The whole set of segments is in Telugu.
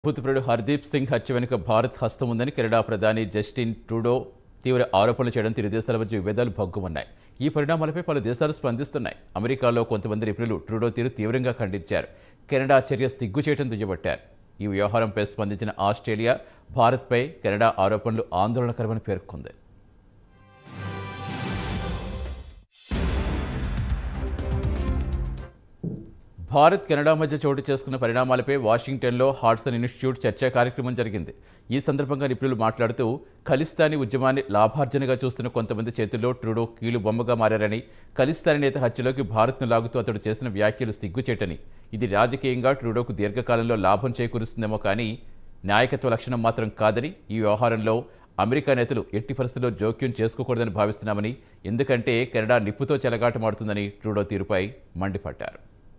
భూతప్రియుడు హర్దీప్ సింగ్ హత్య వెనుక భారత్ హస్తం ఉందని కెనడా ప్రధాని జస్టిన్ ట్రూడో తీవ్ర ఆరోపణలు చేయడం ఇరు దేశాల మధ్య విభేదాలు భగ్గుమన్నాయి ఈ పరిణామాలపై పలు దేశాలు స్పందిస్తున్నాయి అమెరికాలో కొంతమంది నిపుణులు ట్రూడో తీరు తీవ్రంగా ఖండించారు కెనడా చర్య సిగ్గు చేయడం దుయ్యబట్టారు ఈ వ్యవహారంపై స్పందించిన ఆస్ట్రేలియా భారత్పై కెనడా ఆరోపణలు ఆందోళనకరమని పేర్కొంది భారత్ కెనడా మధ్య చోటు చేసుకున్న పరిణామాలపై వాషింగ్టన్లో హాడ్సన్ ఇన్స్టిట్యూట్ చర్చా కార్యక్రమం జరిగింది ఈ సందర్భంగా నిపుణులు మాట్లాడుతూ ఖలిస్తానీ ఉద్యమాన్ని లాభార్జనగా చూస్తున్న కొంతమంది చేతుల్లో ట్రూడో కీలు బొమ్మగా మారారని ఖలిస్తానీ నేత హత్యలోకి భారత్ను లాగుతూ అతడు చేసిన వ్యాఖ్యలు సిగ్గుచేటని ఇది రాజకీయంగా ట్రూడోకు దీర్ఘకాలంలో లాభం చేకూరుస్తుందేమో కానీ నాయకత్వ లక్షణం మాత్రం కాదని ఈ వ్యవహారంలో అమెరికా నేతలు ఎట్టి పరిస్థితుల్లో జోక్యం చేసుకోకూడదని భావిస్తున్నామని ఎందుకంటే కెనడా నిప్పుతో చెలగాటమాడుతుందని ట్రూడో తీరుపై మండిపడ్డారు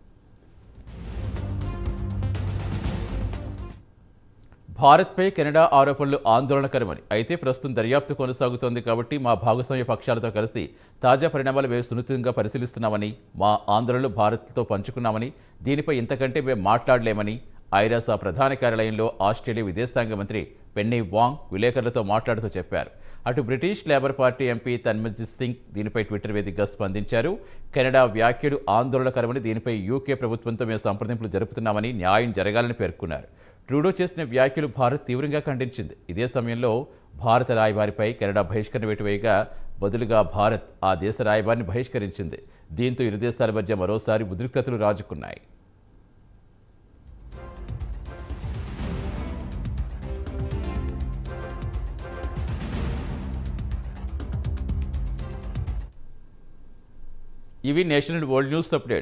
భారత్పై కెనడా ఆరోపణలు ఆందోళనకరమని అయితే ప్రస్తుతం దర్యాప్తు కొనసాగుతోంది కాబట్టి మా భాగస్వామ్య పక్షాలతో కలిసి తాజా పరిణామాలు మేము సున్నితంగా పరిశీలిస్తున్నామని మా ఆందోళనలు భారత్తో పంచుకున్నామని దీనిపై ఇంతకంటే మేము మాట్లాడలేమని ఐరాస ప్రధాన కార్యాలయంలో ఆస్ట్రేలియా విదేశాంగ మంత్రి పెన్నీ వాంగ్ విలేకరులతో మాట్లాడుతూ చెప్పారు అటు British Labour Party MP Tanmanjit Singh దీనిపై ట్విట్టర్ వేదికగా స్పందించారు కెనడా వ్యాఖ్యలు ఆందోళనకరమని దీనిపై యూకే ప్రభుత్వంతో మేము సంప్రదింపులు జరుపుతున్నామని న్యాయం జరగాలని పేర్కొన్నారు ట్రూడో చేసిన వ్యాఖ్యలు భారత్ తీవ్రంగా ఖండించింది ఇదే సమయంలో భారత రాయబారిపై కెనడా బహిష్కరణ వేటువేయగా బదులుగా భారత్ ఆ దేశ రాయబారిని బహిష్కరించింది దీంతో ఇరు దేశాల మధ్య మరోసారి ఉద్రిక్తతలు రాజుకున్నాయి ఇవి నేషనల్ వరల్డ్ న్యూస్ అప్డేట్